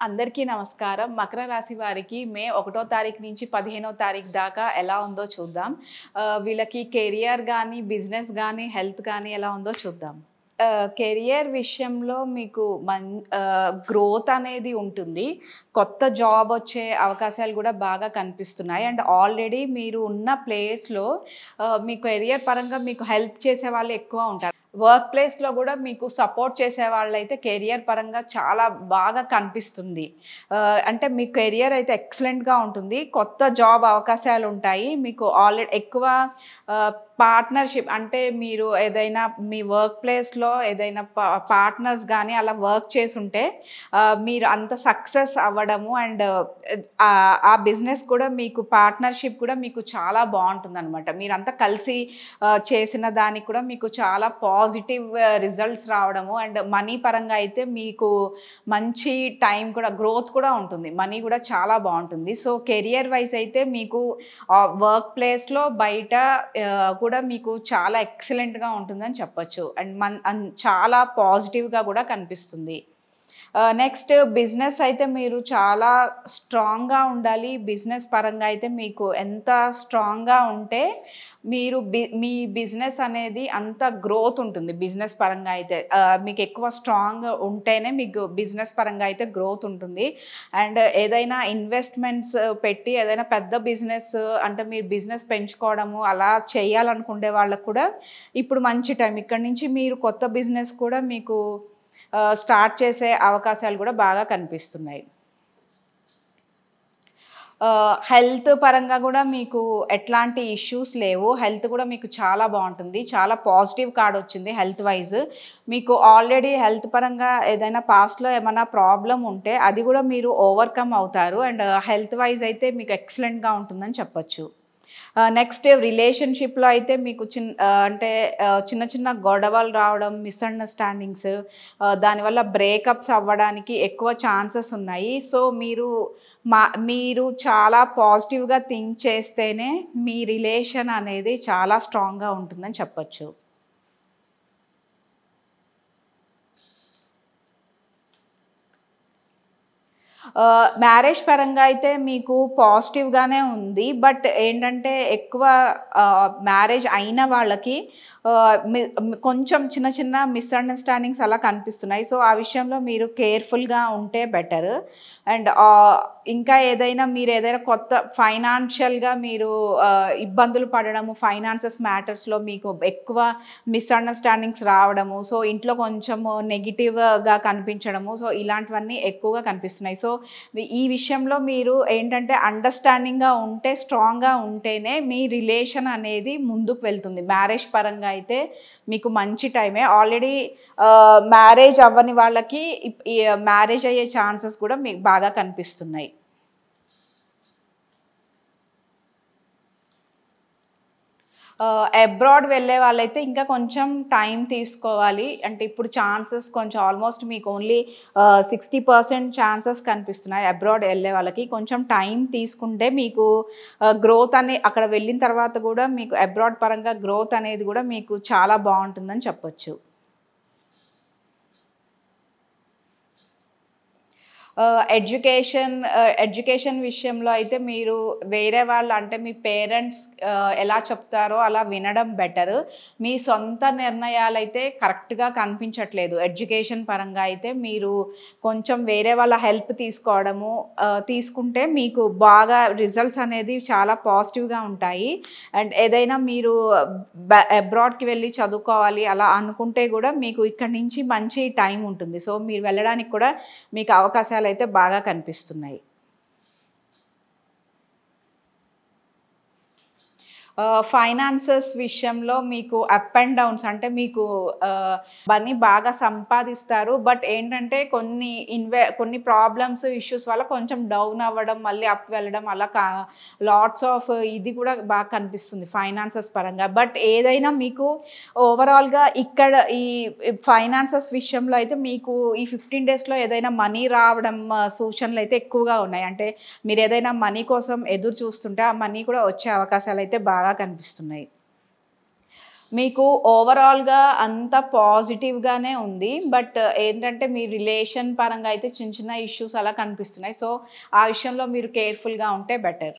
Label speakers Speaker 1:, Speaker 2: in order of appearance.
Speaker 1: అందరికీ నమస్కారం మకర రాశి వారికి మే ఒకటో తారీఖు నుంచి పదిహేనో తారీఖు దాకా ఎలా ఉందో చూద్దాం ఆ, వీళ్ళకి కెరియర్ కానీ బిజినెస్ కానీ హెల్త్ కానీ ఎలా ఉందో చూద్దాం కెరియర్ విషయంలో మీకు మన్ గ్రోత్ అనేది ఉంటుంది కొత్త జాబ్ వచ్చే అవకాశాలు కూడా బాగా కనిపిస్తున్నాయి అండ్ ఆల్రెడీ మీరు ఉన్న ప్లేస్లో మీ కెరియర్ పరంగా మీకు హెల్ప్ చేసే వాళ్ళు ఎక్కువ ఉంటారు వర్క్ ప్లేస్లో కూడా మీకు సపోర్ట్ చేసే వాళ్ళైతే కెరియర్ పరంగా చాలా బాగా కనిపిస్తుంది ఆ, అంటే మీ కెరియర్ అయితే ఎక్సలెంట్గా ఉంటుంది కొత్త జాబ్ అవకాశాలు ఉంటాయి మీకు ఆల్రెడీ ఎక్కువ పార్ట్నర్షిప్ అంటే మీరు ఏదైనా మీ వర్క్ ప్లేస్లో ఏదైనా పార్ట్నర్స్ కానీ అలా వర్క్ చేసి ఉంటే ఆ, మీరు అంత సక్సెస్ అవ్వడము అండ్ ఆ బిజినెస్ కూడా మీకు పార్ట్నర్షిప్ కూడా మీకు చాలా బాగుంటుంది అనమాట మీరంతా కలిసి ఆ, చేసిన దానికి కూడా మీకు చాలా పాజిటివ్ రిజల్ట్స్ రావడము అండ్ మనీ పరంగా అయితే మీకు మంచి టైం కూడా గ్రోత్ కూడా ఉంటుంది మనీ కూడా చాలా బాగుంటుంది సో కెరియర్ వైజ్ అయితే మీకు వర్క్ ప్లేస్లో బయట ఆ, కూడా మీకు చాలా ఎక్సలెంట్గా ఉంటుందని చెప్పొచ్చు అండ్ మన్ అన్- చాలా పాజిటివ్గా కూడా కనిపిస్తుంది నెక్స్ట్ బిజినెస్ అయితే మీరు చాలా స్ట్రాంగ్గా ఉండాలి బిజినెస్ పరంగా అయితే మీకు ఎంత స్ట్రాంగ్గా ఉంటే మీరు బి మీ బిజినెస్ అనేది అంత గ్రోత్ ఉంటుంది బిజినెస్ పరంగా అయితే ఆ, మీకు ఎక్కువ స్ట్రాంగ్ ఉంటేనే మీకు బిజినెస్ పరంగా అయితే గ్రోత్ ఉంటుంది అండ్ ఏదైనా ఇన్వెస్ట్మెంట్స్ పెట్టి ఏదైనా పెద్ద బిజినెస్ అంటే మీరు బిజినెస్ పెంచుకోవడము అలా చేయాలనుకునే వాళ్ళకు కూడా ఇప్పుడు మంచి టైం ఇక్కడ నుంచి మీరు కొత్త బిజినెస్ కూడా మీకు స్టార్ట్ చేసే అవకాశాలు కూడా బాగా కనిపిస్తున్నాయి హెల్త్ పరంగా కూడా మీకు ఎట్లాంటి ఇష్యూస్ లేవు హెల్త్ కూడా మీకు చాలా బాగుంటుంది చాలా పాజిటివ్ కార్డ్ వచ్చింది హెల్త్ వైజ్ మీకు ఆల్రెడీ హెల్త్ పరంగా ఏదైనా పాస్ట్లో ఏమైనా ప్రాబ్లం ఉంటే అది కూడా మీరు ఓవర్కమ్ అవుతారు అండ్ హెల్త్ వైజ్ అయితే మీకు ఎక్సలెంట్గా ఉంటుందని చెప్పొచ్చు నెక్స్ట్ రిలేషన్షిప్లో అయితే మీకు చిన్న ఆ, అంటే ఆ, చిన్న చిన్న గొడవలు రావడం మిస్అండర్స్టాండింగ్స్ దానివల్ల బ్రేకప్స్ అవ్వడానికి ఎక్కువ ఛాన్సెస్ ఉన్నాయి సో మీరు మా మీరు చాలా పాజిటివ్గా థింక్ చేస్తేనే మీ రిలేషన్ అనేది చాలా స్ట్రాంగ్గా ఉంటుందని చెప్పొచ్చు మ్యారేజ్ పరంగా అయితే మీకు పాజిటివ్గానే ఉంది బట్ ఏంటంటే ఎక్కువ మ్యారేజ్ అయిన వాళ్ళకి ఆ, మి- మి- కొంచెం చిన్న చిన్న మిస్అండర్స్టాండింగ్స్ అలా కనిపిస్తున్నాయి సో ఆ విషయంలో మీరు కేర్ఫుల్గా ఉంటే బెటర్ అండ్ ఇంకా ఏదైనా మీరు ఏదైనా కొత్త ఫైనాన్షియల్గా మీరు ఆ, ఇబ్బందులు పడడము ఫైనాన్సెస్ మ్యాటర్స్లో మీకు ఎక్కువ మిస్అండర్స్టాండింగ్స్ రావడము సో ఇంట్లో కొంచెము నెగిటివ్గా కనిపించడము సో ఇలాంటివన్నీ ఎక్కువగా కనిపిస్తున్నాయి సో ఈ విషయంలో మీరు ఏంటంటే అండర్స్టాండింగ్గా ఉంటే స్ట్రాంగ్గా ఉంటేనే మీ రిలేషన్ అనేది ముందుకు వెళ్తుంది మ్యారేజ్ పరంగా అయితే మీకు మంచి టైమే ఆల్రెడీ మ్యారేజ్ అవ్వని వాళ్ళకి మ్యారేజ్ అయ్యే ఛాన్సెస్ కూడా మీకు బాగా కనిపిస్తున్నాయి అబ్రాడ్ వెళ్ళే వాళ్ళైతే ఇంకా కొంచెం టైం తీసుకోవాలి అంటే ఇప్పుడు ఛాన్సెస్ కొంచెం ఆల్మోస్ట్ మీకు ఓన్లీ సిక్స్టీ పర్సెంట్ ఛాన్సెస్ కనిపిస్తున్నాయి అబ్రాడ్ వెళ్ళే వాళ్ళకి కొంచెం టైం తీసుకుంటే మీకు గ్రోత్ అనే అక్కడ వెళ్ళిన తర్వాత కూడా మీకు అబ్రాడ్ పరంగా గ్రోత్ అనేది కూడా మీకు చాలా బాగుంటుందని చెప్పొచ్చు ఎడ్యుకేషన్ ఎడ్యుకేషన్ విషయంలో అయితే మీరు వేరే వాళ్ళు అంటే మీ పేరెంట్స్ ఎలా చెప్తారో అలా వినడం బెటర్ మీ సొంత నిర్ణయాలు అయితే కరెక్ట్గా కనిపించట్లేదు ఎడ్యుకేషన్ పరంగా అయితే మీరు కొంచెం వేరే వాళ్ళ హెల్ప్ తీసుకోవడము ఆ, తీసుకుంటే మీకు బాగా రిజల్ట్స్ అనేది చాలా పాజిటివ్గా ఉంటాయి అండ్ ఏదైనా మీరు అబ్రాడ్కి వెళ్ళి చదువుకోవాలి అలా అనుకుంటే కూడా మీకు ఇక్కడ నుంచి మంచి టైం ఉంటుంది సో మీరు వెళ్ళడానికి కూడా మీకు అవకాశాలు అయితే బాగా కనిపిస్తున్నాయి ఫైనాన్సెస్ విషయంలో మీకు అప్ అండ్ డౌన్స్ అంటే మీకు మనీ బాగా సంపాదిస్తారు బట్ ఏంటంటే కొన్ని ఇన్వె కొన్ని ప్రాబ్లమ్స్ ఇష్యూస్ వల్ల కొంచెం డౌన్ అవ్వడం మళ్ళీ అప్ వెళ్ళడం అలా కా లాట్స్ ఆఫ్ ఇది కూడా బాగా కనిపిస్తుంది ఫైనాన్సెస్ పరంగా బట్ ఏదైనా మీకు ఓవరాల్గా ఇక్కడ ఈ ఫైనాన్సెస్ విషయంలో అయితే మీకు ఈ ఫిఫ్టీన్ డేస్లో ఏదైనా మనీ రావడం ఆ, సూచనలు అయితే ఎక్కువగా ఉన్నాయి అంటే మీరు ఏదైనా మనీ కోసం ఎదురు చూస్తుంటే ఆ మనీ కూడా వచ్చే అవకాశాలు అయితే బాగా కనిపిస్తున్నాయి మీకు ఓవరాల్గా అంత పాజిటివ్గానే ఉంది బట్ ఏంటంటే మీ రిలేషన్ పరంగా అయితే చిన్న చిన్న ఇష్యూస్ అలా కనిపిస్తున్నాయి సో ఆ విషయంలో మీరు కేర్ఫుల్గా ఉంటే బెటర్